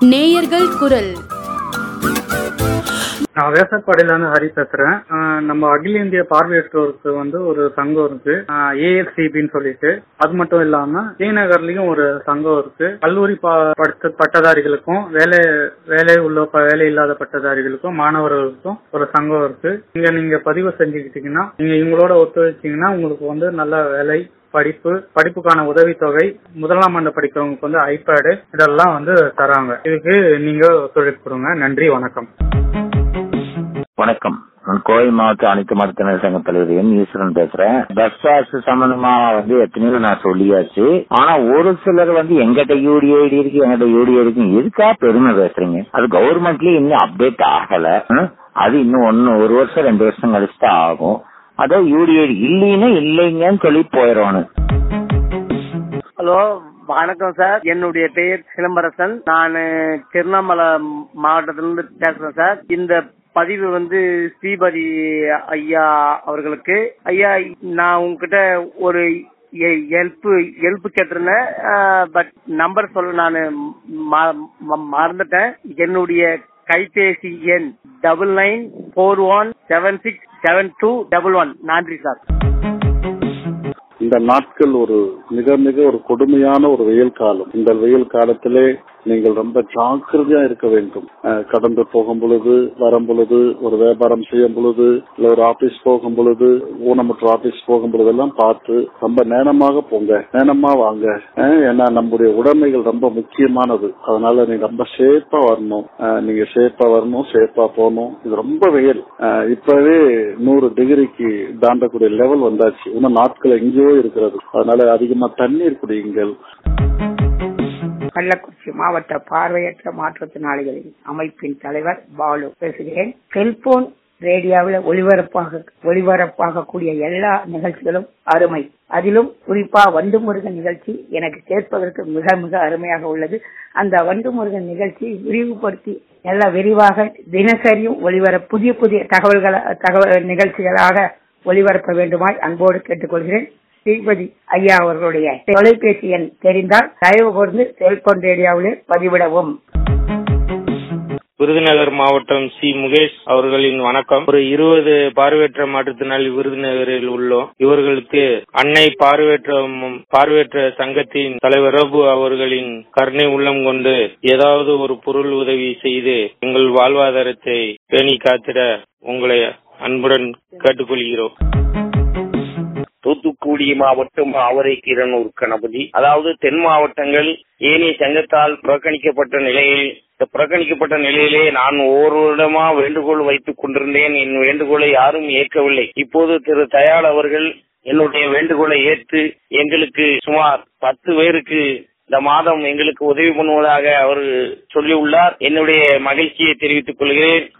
நேயர்கள் குரல் நான் வேசப்பாடியில ஹரி பேசுறேன் ஆஹ் நம்ம அகில இந்திய பார்வையற்றோருக்கு வந்து ஒரு சங்கம் இருக்கு ஏஎஃப்சிபின்னு சொல்லிட்டு அது மட்டும் இல்லாம ஸ்ரீநகர்லயும் ஒரு சங்கம் இருக்கு கல்லூரி பா- படித்த பட்டதாரிகளுக்கும் வேலை வேலை உள்ள ப- வேலை இல்லாத பட்டதாரிகளுக்கும் மாணவர்களுக்கும் ஒரு சங்கம் இருக்கு இங்க நீங்க பதிவு செஞ்சுக்கிட்டீங்கன்னா நீங்க இவங்களோட ஒத்துழைச்சீங்கன்னா உங்களுக்கு வந்து நல்ல வேலை படிப்பு படிப்புக்கான உதவித்தொகை முதலாம் ஆண்டு படிக்கிறவங்களுக்கு வந்து ஐபேடு இதெல்லாம் வந்து தராங்க இதுக்கு நீங்க ஒத்துழைப்பு கொடுங்க நன்றி வணக்கம் வணக்கம் நான் கோவை மாவட்ட அனைத்து மருத்துவ சங்க தலைவர் என் ஈஸ்வரன் பேசுறேன் பஸ் பாஸ் சம்பந்தமா வந்து எத்தனையோ நான் சொல்லியாச்சு ஆனா ஒரு சிலர் வந்து எங்கிட்ட யூடிஐடி இருக்கு எங்கிட்ட யூடிஐ இருக்கு எதுக்கா பெருமை பேசுறீங்க அது கவர்மெண்ட்லயே இன்னும் அப்டேட் ஆகல ம்? அது இன்னும் ஒன்னு ஒரு வருஷம் ரெண்டு வருஷம் கழிச்சு தான் ஆகும் அதோ யூடிஐடி இல்லைன்னா இல்லைங்கன்னு சொல்லி போயிடணும் ஹலோ வணக்கம் சார் என்னுடைய பெயர் சிலம்பரசன் நான் திருவண்ணாமலை மாவட்டத்திலிருந்து பேசுறேன் சார் இந்த பதிவு வந்து ஸ்ரீபதி ஐயா அவர்களுக்கு ஐயா நான் உங்ககிட்ட ஒரு ஹெல்ப் ஹெல்ப் கேட்டிருந்தேன் பட் நம்பர் சொல்ல நான் மறந்துட்டேன் என்னுடைய கைபேசி எண் double nine four one seven six seven two double one நன்றி சார் இந்த நாட்கள் ஒரு மிக மிக ஒரு கொடுமையான ஒரு வெயில் காலம் இந்த வெயில் காலத்திலே நீங்கள் ரொம்ப ஜாக்கிரதையா இருக்க வேண்டும் அஹ், கடந்து போகும் பொழுது வரும் பொழுது ஒரு வியாபாரம் செய்யும் பொழுது இல்ல ஒரு ஆபீஸ் போகும் பொழுது ஊனமுற்ற ஆபீஸ் போகும் பொழுதெல்லாம் பார்த்து ரொம்ப நேரமாக போங்க நேரமா வாங்க அஹ், ஏன்னா நம்முடைய உடைமைகள் ரொம்ப முக்கியமானது அதனால நீங்க ரொம்ப சேஃபா வரணும் அஹ், நீங்க சேஃபா வரணும் சேஃபா போகணும் இது ரொம்ப வெயில் அஹ், இப்பவே நூறு டிகிரிக்கு தாண்டக்கூடிய லெவல் வந்தாச்சு இன்னும் நாட்கள் எங்கேயோ இருக்கிறது அதனால அதிகமா தண்ணீர் குடியுங்கள் கள்ளக்குறிச்சி மாவட்ட பார்வையற்ற மாற்றுத்திறனாளிகளின் அமைப்பின் தலைவர் பாலு பேசுகிறேன் செல்போன் ரேடியோவில் ஒளிபரப்பாக ஒளிபரப்பாக கூடிய எல்லா நிகழ்ச்சிகளும் அருமை அதிலும் குறிப்பா வண்டு முருகன் நிகழ்ச்சி எனக்கு கேட்பதற்கு மிக மிக அருமையாக உள்ளது அந்த வண்டு முருகன் நிகழ்ச்சி விரிவுபடுத்தி நல்ல விரிவாக தினசரியும் ஒளிபர புதிய புதிய தகவல்கள தகவல் நிகழ்ச்சிகளாக ஒளிபரப்ப வேண்டுமாய் அன்போடு கேட்டுக்கொள்கிறேன் ஸ்ரீபதி ஐயா அவர்களுடைய தொலைபேசி எண் தெரிந்தால் தயவு கூர்ந்து செல்போன் ரேடியோவிலே பதிவிடவும் விருதுநகர் மாவட்டம் சி முகேஷ் அவர்களின் வணக்கம் ஒரு இருபது பார்வையற்ற மாற்றுத்திறனாளி விருதுநகரில் உள்ளோம் இவர்களுக்கு அன்னை பார்வையற்ற பார்வையற்ற சங்கத்தின் தலைவர் ரகு அவர்களின் கருணை உள்ளம் கொண்டு ஏதாவது ஒரு பொருள் உதவி செய்து எங்கள் வாழ்வாதாரத்தை பேணி காத்திட உங்களை அன்புடன் கேட்டுக்கொள்கிறோம் தூத்துக்குடி மாவட்டம் ஆவரைக்கீரனூர் கணபதி அதாவது தென் மாவட்டங்கள் ஏனைய சங்கத்தால் புறக்கணிக்கப்பட்ட நிலையில் இந்த புறக்கணிக்கப்பட்ட நிலையிலே நான் ஒவ்வொருடமா வேண்டுகோள் வைத்துக் கொண்டிருந்தேன் என் வேண்டுகோளை யாரும் ஏற்கவில்லை இப்போது திரு தயாள் அவர்கள் என்னுடைய வேண்டுகோளை ஏற்று எங்களுக்கு சுமார் பத்து பேருக்கு இந்த மாதம் எங்களுக்கு உதவி பண்ணுவதாக அவர் சொல்லியுள்ளார் என்னுடைய மகிழ்ச்சியை தெரிவித்துக் கொள்கிறேன்